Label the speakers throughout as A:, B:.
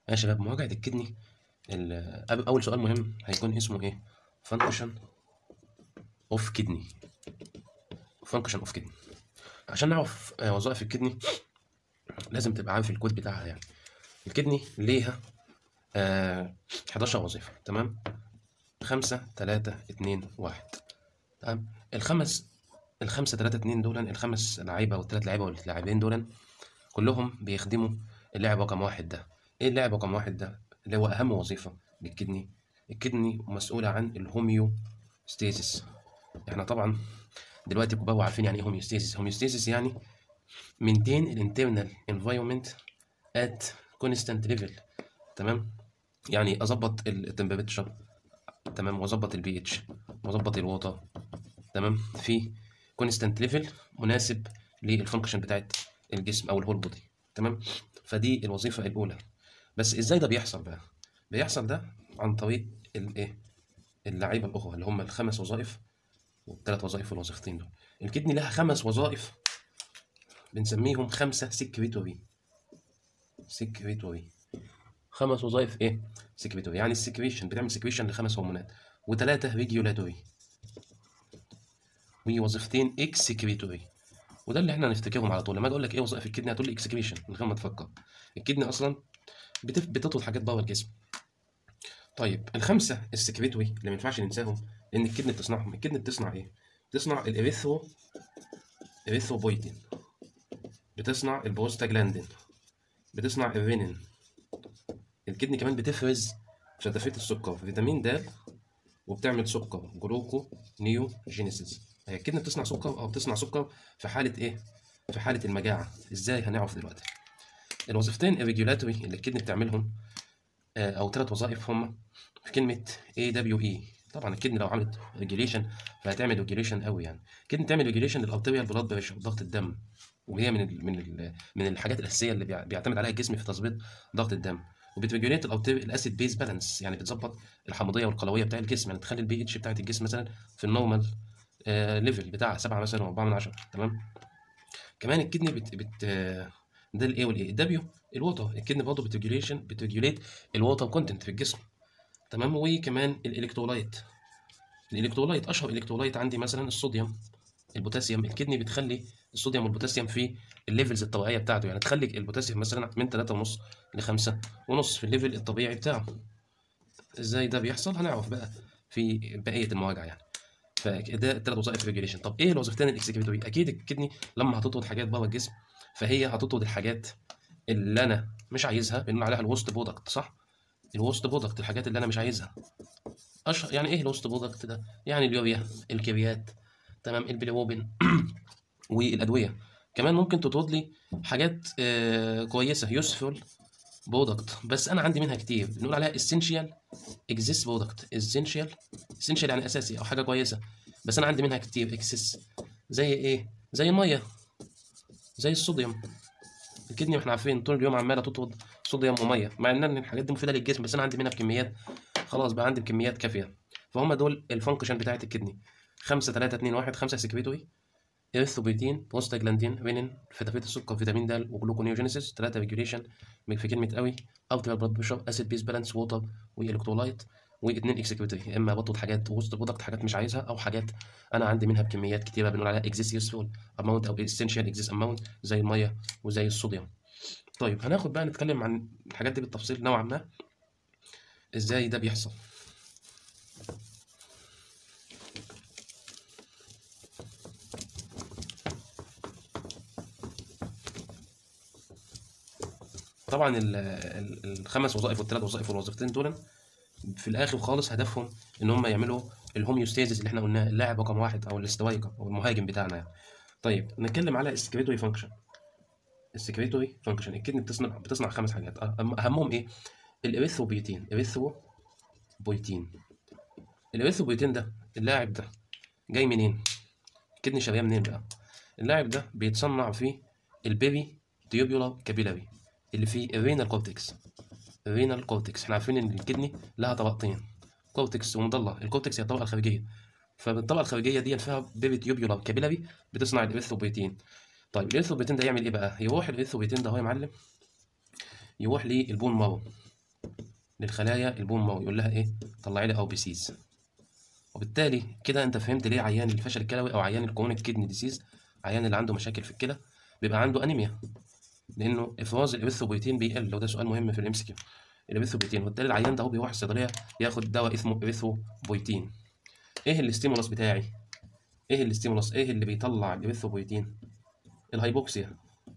A: يا شباب مواجهة الكدني ال- أب- أول سؤال مهم هيكون اسمه إيه؟ function of kidney function of kidney عشان نعرف آه، وظائف الكدني لازم تبقى عارف الكود بتاعها يعني الكدني ليها آه 11 وظيفة تمام خمسة تلاتة اتنين واحد تمام الخمس الخمسة تلاتة اتنين دول الخمس لعيبة والتلات لعيبة واللاعبين دول كلهم بيخدموا اللاعب رقم واحد ده ايه اللاعب رقم واحد ده اللي هو اهم وظيفة للكدني الكدني مسؤولة عن الهوميوستاسيس احنا طبعا دلوقتي كبار عارفين يعني ايه هوميوستاسيس هوميوستاسيس يعني maintain الانترنال environment at constant level تمام يعني اظبط التمبريتشر تمام واظبط البي اتش واظبط الووتر تمام في كونستانت ليفل مناسب للفانكشن بتاعت الجسم او الهول بودي تمام فدي الوظيفه الاولى بس ازاي ده بيحصل بقى بيحصل ده عن طريق الايه اللعيبه الاخرى اللي هم الخمس وظائف والثلاث وظائف والوظيفتين دول الكدني لها خمس وظائف بنسميهم خمسه سكريتوري سكريتوري خمس وظائف ايه سكريتوري يعني السكريشن بتعمل سكريشن لخمس هرمونات وثلاثه ريجولاتوري ووظيفتين اكسكريتوري وده اللي احنا هنفتكرهم على طول لما اجي اقول لك ايه وظائف الكدني هتقول لي اكسكريشن من غير ما تفكر الكدني اصلا بتف... بتطرد حاجات بره الجسم طيب الخمسه السكريتوري اللي ما ينفعش ننساهم لان الكدني بتصنعهم الكدني بتصنع ايه بتصنع الاريثرو اريثروبويتين بتصنع البروستاجلاندين بتصنع الرينين الكدني كمان بتفرز فتافيت السكر فيتامين د وبتعمل سكر جلوكو نيو جينيسيس هي الكدني بتصنع سكر او بتصنع سكر في حاله ايه في حاله المجاعه ازاي هنعرف دلوقتي الوظيفتين الريجولاتوري اللي الكدني بتعملهم آه، او ثلاث وظائف هم في كلمه اي دبليو اي طبعا الكدني لو عملت ريجوليشن فهتعمل ريجوليشن قوي يعني الكدني تعمل ريجوليشن للارتيريال بلاد بريشر ضغط الدم وهي من ال من ال من الحاجات الاساسيه اللي بيع- بيعتمد عليها الجسم في تظبيط ضغط الدم وبتريجوليت الاسيد بيز بالانس يعني بتظبط الحمضيه والقلويه بتاع الجسم يعني تخلي البي اتش بتاعت الجسم مثلا في النورمال آه ليفل بتاع 7 مثلا و4 من 10 تمام كمان الكدني بت, بت آه، ده الايه والايه الدبليو الووتر الكدني برضه بتريجوليشن بتريجوليت الووتر كونتنت في الجسم تمام وكمان الالكترولايت الالكترولايت اشهر الكترولايت عندي مثلا الصوديوم البوتاسيوم الكدني بتخلي الصوديوم والبوتاسيوم في الليفلز الطبيعيه بتاعته يعني تخلي البوتاسيوم مثلا من 3.5 ل 5 ونص في الليفل الطبيعي بتاعه ازاي ده بيحصل هنعرف بقى في بقيه المواجهه يعني فده الثلاث وظائف ريجوليشن طب ايه الوظيفتين الاكسكريتوري اكيد الكدني لما هتطرد حاجات بره الجسم فهي هتطرد الحاجات اللي انا مش عايزها بنقول عليها الوست برودكت صح الوست برودكت الحاجات اللي انا مش عايزها اشهر يعني ايه الوست برودكت ده يعني اليوريا الكريات تمام البيليروبين والادويه كمان ممكن تطرد لي حاجات آه كويسه يوسفول برودكت بس انا عندي منها كتير بنقول عليها essential exist برودكت essential essential يعني اساسي او حاجه كويسه بس انا عندي منها كتير اكسس زي ايه زي الميه زي الصوديوم الكدني ما احنا عارفين طول اليوم عماله تطرد صوديوم وميه مع ان الحاجات دي مفيده للجسم بس انا عندي منها بكميات خلاص بقى عندي بكميات كافيه فهم دول الفانكشن بتاعت الكدني 5 3 2 1 5 سكريتوري اريثروبيتين بروستاجلاندين رينين فتافيت السكر فيتامين د وجلوكونيوجينيسيس 3 ريجوليشن في كلمه قوي ارتيريال بلاد بريشر اسيد بيس بالانس ووتر والكترولايت واثنين اكسكريتوري يا اما بطلب حاجات وسط برودكت حاجات مش عايزها او حاجات انا عندي منها بكميات كتيره بنقول عليها اكزيست يوسفول اماونت او اسينشال اكزيست اماونت زي الميه وزي الصوديوم طيب هناخد بقى نتكلم عن الحاجات دي بالتفصيل نوعا ما ازاي ده بيحصل طبعا ال- ال- الخمس وظائف والثلاث وظائف والوظيفتين دول في الاخر خالص هدفهم ان هم يعملوا الهوميوستاسيس اللي احنا قلناه اللاعب رقم واحد او الاسترايكر او المهاجم بتاعنا يعني طيب نتكلم على السكريتوري فانكشن السكريتوري فانكشن الكدني بتصنع بتصنع خمس حاجات أهم- اهمهم ايه الاريثروبيتين اريثروبويتين الاريثروبويتين ده اللاعب ده جاي منين الكدني شاريه منين بقى اللاعب ده بيتصنع في البيبي تيوبيولار كابيلاري اللي فيه الرينال كورتكس الرينال كورتكس احنا عارفين ان الكدني لها طبقتين كورتكس ومضله الكورتكس هي الطبقه الخارجيه فالطبقه الخارجيه دي فيها بيبي تيوبيولار كابيلاري بتصنع الاريثروبويتين طيب الاريثروبويتين ده يعمل ايه بقى يروح الاريثروبويتين ده هو يا معلم يروح للبون مارو للخلايا البون مارو يقول لها ايه طلعي لي او بي سيز وبالتالي كده انت فهمت ليه عيان الفشل الكلوي او عيان الكرونيك كيدني ديسيز عيان اللي عنده مشاكل في الكلى بيبقى عنده انيميا لانه افراز الاريثروبويتين بيقل لو ده سؤال مهم في الام سي كيو الاريثروبويتين وبالتالي العيان ده هو بيروح الصيدليه ياخد دواء اسمه اريثروبويتين ايه الاستيمولس بتاعي ايه الاستيمولس ايه اللي بيطلع الاريثروبويتين الهايبوكسيا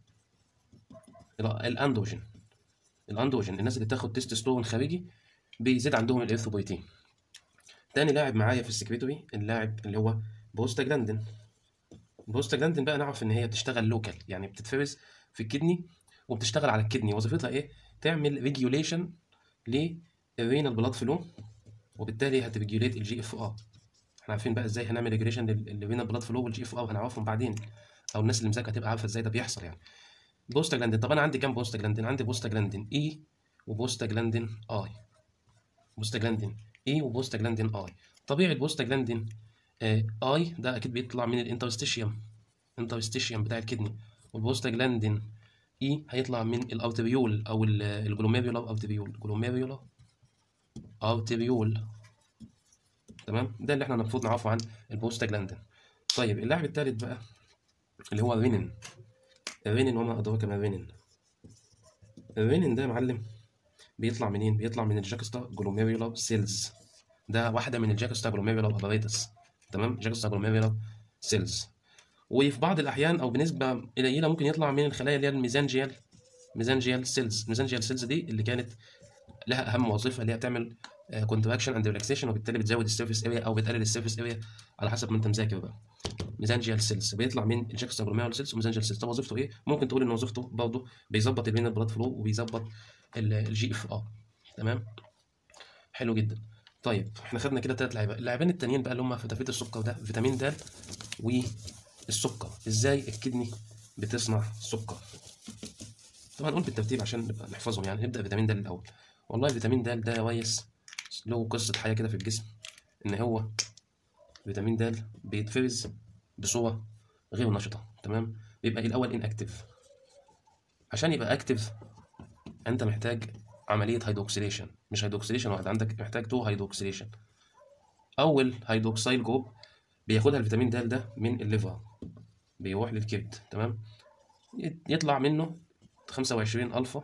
A: ال- الاندروجين الاندروجين الناس اللي بتاخد تستوستيرون خارجي بيزيد عندهم الاريثروبويتين تاني لاعب معايا في السكريتوري اللاعب اللي هو بروستاجلاندين البروستاجلاندين بقى نعرف ان هي بتشتغل لوكال يعني بتتفرز في الكدني وبتشتغل على الكدني وظيفتها ايه تعمل ريجوليشن للرينال بلاد فلو وبالتالي هتريجوليت الجي اف ار احنا عارفين بقى ازاي هنعمل ريجوليشن للرينال بلاد فلو والجي اف ار هنعرفهم بعدين او الناس اللي مذاكره هتبقى عارفه ازاي ده بيحصل يعني بروستاجلاندين طب انا عندي كام بروستاجلاندين عندي بروستاجلاندين اي وبروستاجلاندين اي بروستاجلاندين اي وبروستاجلاندين اي طبيعي البروستاجلاندين آه اي ده اكيد بيطلع من الانترستيشيوم انترستيشيوم بتاع الكدني والبروستاجلاندين اي هيطلع من الارتريول او ال- الجلوميريولار ارتريول جلوميريولار ارتريول تمام ده اللي احنا المفروض نعرفه عن البروستاجلاندين طيب اللاعب الثالث بقى اللي هو الرينين الرينين وما ادراك ما الرينين الرينين ده يا معلم بيطلع منين بيطلع من الجاكستا جلوميريولار سيلز ده واحده من الجاكستا جلوميريولار اباريتس تمام جاكستا جلوميريولار سيلز وفي بعض الاحيان او بنسبه قليله ممكن يطلع من الخلايا اللي هي الميزانجيال ميزانجيال سيلز الميزانجيال سيلز دي اللي كانت لها اهم وظيفه اللي هي بتعمل كونتراكشن اند ريلاكسيشن وبالتالي بتزود السيرفيس اريا او بتقلل السيرفيس اريا على حسب ما انت مذاكر بقى ميزانجيال سيلز بيطلع من الجاكستا جلوميريولار سيلز وميزانجيال سيلز طب وظيفته ايه ممكن تقول ان وظيفته برضه بيظبط الرينال بلاد فلو وبيظبط الجي اف ار تمام حلو جدا طيب احنا خدنا كده ثلاث لعيبه اللاعبين التانيين بقى اللي هم فتافيت السكر ده فيتامين د والسكر ازاي الكدني بتصنع سكر طبعا نقول بالترتيب عشان نبقى نحفظهم يعني نبدا فيتامين د الاول والله فيتامين د ده يا ريس له قصه حياه كده في الجسم ان هو فيتامين د بيتفرز بصوره غير نشطه تمام بيبقى الاول ان اكتف عشان يبقى اكتف انت محتاج عمليه هيدروكسيليشن مش هيدروكسيليشن واحد عندك محتاج تو هيدروكسيليشن اول هيدروكسيل جروب بياخدها الفيتامين د ده من الليفر بيروح للكبد تمام يطلع منه 25 الفا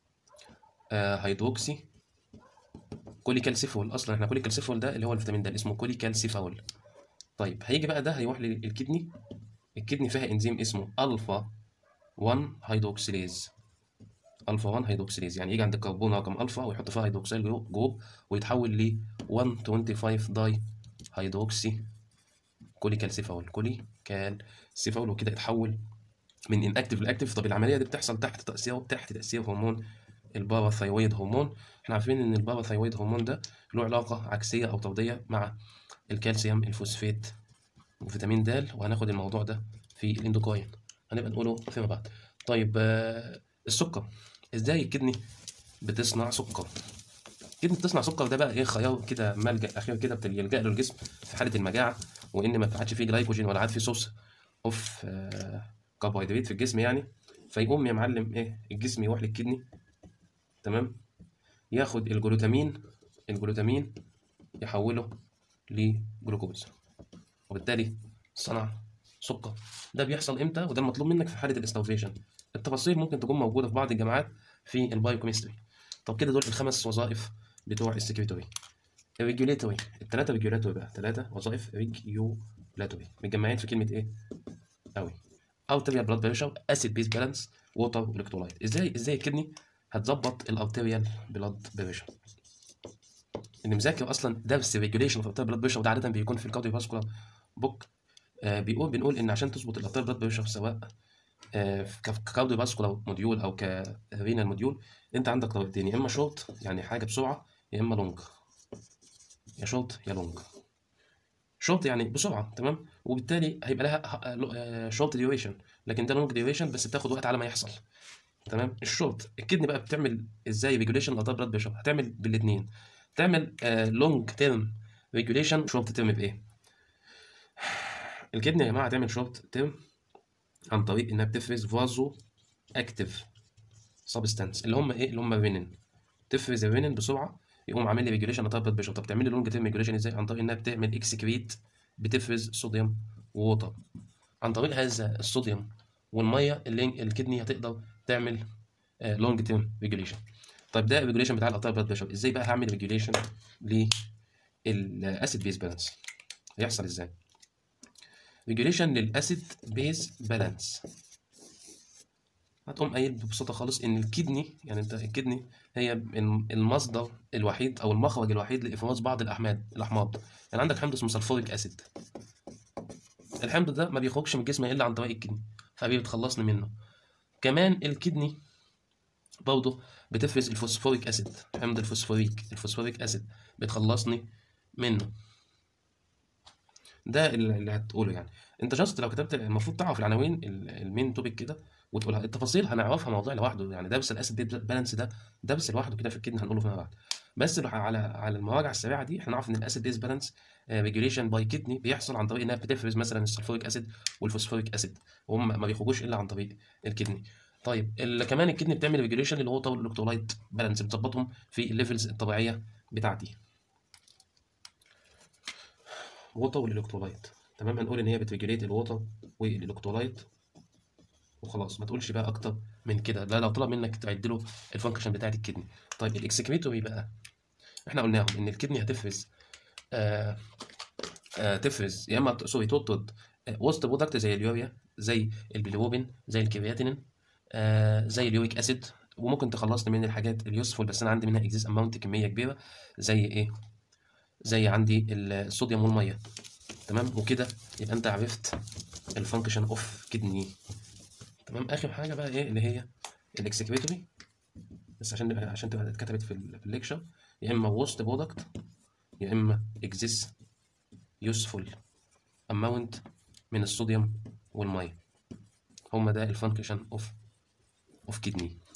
A: آه هيدروكسي كوليكالسيفول اصلا احنا كوليكالسيفول ده اللي هو الفيتامين ده اسمه كوليكالسيفول طيب هيجي بقى ده هيروح للكدني الكدني فيها انزيم اسمه الفا 1 هيدروكسيليز الفا 1 هيدروكسيليز يعني يجي عند الكربون رقم الفا ويحط فيها هيدروكسيل جروب ويتحول ل 125 داي هيدروكسي كوليكالسيفول كوليكالسيفول وكده يتحول من انكتيف لاكتيف طب العمليه دي بتحصل تحت تاثير تحت تاثير هرمون الباراثايرويد هرمون احنا عارفين ان الباراثايرويد هرمون ده له علاقه عكسيه او طرديه مع الكالسيوم الفوسفات وفيتامين د وهناخد الموضوع ده في الاندوكراين هنبقى نقوله فيما بعد طيب آه السكر ازاي الكدني بتصنع سكر الكدني بتصنع سكر ده بقى ايه خيار كده ملجا اخير كده بيلجا له الجسم في حاله المجاعه وان ما عادش فيه جلايكوجين ولا عاد فيه صوص اوف آه كربوهيدرات في الجسم يعني فيقوم يا معلم ايه الجسم يروح للكدني تمام ياخد الجلوتامين الجلوتامين يحوله لجلوكوز وبالتالي صنع سكر ده بيحصل امتى وده المطلوب منك في حاله الاستوفيشن التفاصيل ممكن تكون موجوده في بعض الجامعات في البايوكيمستري طب كده دول الخمس وظائف بتوع السكريتوري الريجوليتوري الثلاثه ريجوليتوري بقى ثلاثه وظائف ريجوليتوري متجمعين في كلمه ايه قوي ارتريال بلاد بريشر اسيد بيز بالانس ووتر الكترولايت ازاي ازاي الكدني هتظبط الارتريال بلاد بريشر اللي مذاكر اصلا درس ريجوليشن في الارتريال بلاد بريشر وده عاده بيكون في الكارديو فاسكولار بوك آه بيقول بنقول ان عشان تظبط الارتريال بلاد بريشر سواء آه كارديو فاسكولار موديول او كرينال موديول انت عندك طريقتين يا اما شورت يعني حاجه بسرعه يا اما لونج يا شورت يا لونج شورت يعني بسرعه تمام وبالتالي هيبقى لها شورت ديوريشن لكن ده لونج ديوريشن بس بتاخد وقت على ما يحصل تمام الشورت الكدني بقى بتعمل ازاي ريجوليشن للارتريال بلاد بريشر هتعمل بالاثنين تعمل لونج تيرم ريجوليشن شورت تيرم بايه الكدني يا جماعه هتعمل شورت تيرم عن طريق انها بتفرز فازو اكتيف سبستانس اللي هم ايه اللي هم الرينين تفرز الرينين بسرعه يقوم عامل لي ريجوليشن لتايب بلاد بريشر طب تعمل لي لونج تيرم ريجوليشن ازاي عن طريق انها بتعمل اكسكريت بتفرز صوديوم ووتر عن طريق هذا الصوديوم والميه اللي الكدني هتقدر تعمل لونج تيرم ريجوليشن طيب ده الريجوليشن بتاع الارتيريال بلاد بريشر ازاي بقى هعمل ريجوليشن للاسيد بيز بالانس هيحصل ازاي ريجوليشن للاسيد بيز بالانس هتقوم قايل ببساطه خالص ان الكدني يعني انت الكدني هي المصدر الوحيد او المخرج الوحيد لافراز بعض الاحماض الاحماض يعني عندك حمض اسمه سلفوريك اسيد الحمض ده ما بيخرجش من الجسم الا عن طريق الكدني فبي بتخلصني منه كمان الكدني برضه بتفرز الفوسفوريك اسيد حمض الفوسفوريك الفوسفوريك اسيد بتخلصني منه ده اللي هتقوله يعني انت جاست لو كتبت المفروض تعرف العناوين المين توبيك كده وتقولها التفاصيل هنعرفها موضوع لوحده يعني درس الاسيد بالانس ده درس لوحده كده في الكدني هنقوله فيما بعد بس على على المراجعه السريعه دي احنا نعرف ان الاسيد بيز بالانس ريجوليشن باي كدني بيحصل عن طريق انها بتفرز مثلا السلفوريك اسيد والفوسفوريك اسيد وهم ما بيخرجوش الا عن طريق الكدني طيب اللي كمان الكدني بتعمل ريجوليشن للووتر والالكترولايت بالانس بتظبطهم في الليفلز الطبيعيه بتاعتي ووتر والالكترولايت تمام هنقول ان هي بتريجوليت الووتر والالكترولايت وخلاص ما تقولش بقى اكتر من كده لا لو طلب منك تعد له الفانكشن بتاعت الكدني طيب الاكسكريتوري بقى احنا قلناهم ان الكدني هتفرز آه آه تفرز يا اما سوري تطرد آه وسط برودكت زي اليوريا زي البيليروبين زي الكرياتينين آه زي اليوريك اسيد وممكن تخلصني من الحاجات اليوسفول بس انا عندي منها اكزيس اماونت كميه كبيره زي ايه زي عندي الصوديوم والميه تمام وكده يبقى انت عرفت الفانكشن اوف كدني تمام اخر حاجه بقى ايه اللي هي الاكسكريتوري بس عشان عشان تبقى اتكتبت في الليكشر يا اما وسط برودكت يا اما اكزيس يوسفول اماونت من الصوديوم والميه هما ده الفانكشن اوف اوف كدني